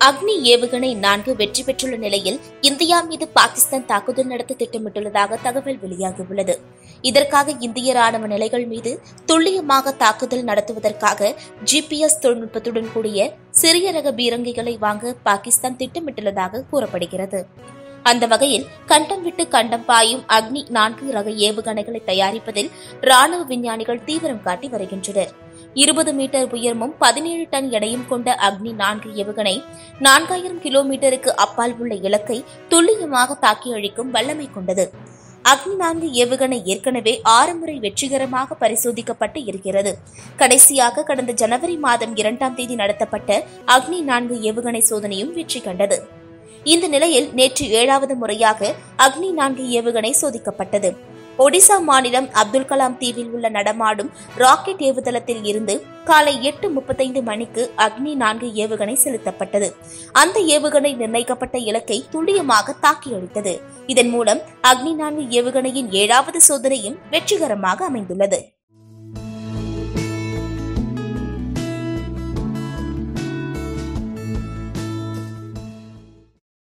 அக்னி ஏவுகணை நான்கு வெற்றி பெற்றுள்ள நிலையில் இந்தியா மீது பாகிஸ்தான் தாக்குதல் நடத்த திட்டமிட்டுள்ளதாக தகவல் வெளியாகியுள்ளது இதற்காக இந்திய ராணுவ நிலைகள் மீது துல்லியமாக தாக்குதல் நடத்துவதற்காக ஜிபிஎஸ் தொழில்நுட்பத்துடன் கூடிய சிறிய ரக பீரங்கிகளை வாங்க பாகிஸ்தான் திட்டமிட்டுள்ளதாக கூறப்படுகிறது அந்த வகையில் கண்டம் விட்டு கண்டம் பாயும் அக்னி நான்கு ரக ஏவுகணைகளை தயாரிப்பதில் ராணுவ விஞ்ஞானிகள் தீவிரம் காட்டி வருகின்றனர் இருபது மீட்டர் உயரமும் பதினேழு டன் எடையும் கொண்ட அக்னி நான்கு ஏவுகணை நான்காயிரம் கிலோமீட்டருக்கு அப்பால் உள்ள இலக்கை துல்லியமாக தாக்கி அழிக்கும் வல்லமை கொண்டது அக்னி நான்கு ஏவுகணை ஏற்கனவே ஆறு முறை வெற்றிகரமாக பரிசோதிக்கப்பட்டு இருக்கிறது கடைசியாக கடந்த ஜனவரி மாதம் இரண்டாம் தேதி நடத்தப்பட்ட அக்னி நான்கு ஏவுகணை சோதனையும் வெற்றி கண்டது இந்த நிலையில் நேற்று ஏழாவது முறையாக அக்னி நான்கு ஏவுகணை சோதிக்கப்பட்டது ஒடிசா மாநிலம் அப்துல் கலாம் தீவில் உள்ள நடமாடும் ராக்கெட் ஏவுதளத்தில் இருந்து காலை எட்டு முப்பத்தைந்து மணிக்கு அக்னி நான்கு ஏவுகணை செலுத்தப்பட்டது அந்த ஏவுகணை நிர்ணயிக்கப்பட்ட இலக்கை துல்லியமாக தாக்கி அழித்தது இதன் மூலம் அக்னி நான்கு ஏவுகணையின் ஏழாவது சோதனையும் வெற்றிகரமாக அமைந்துள்ளது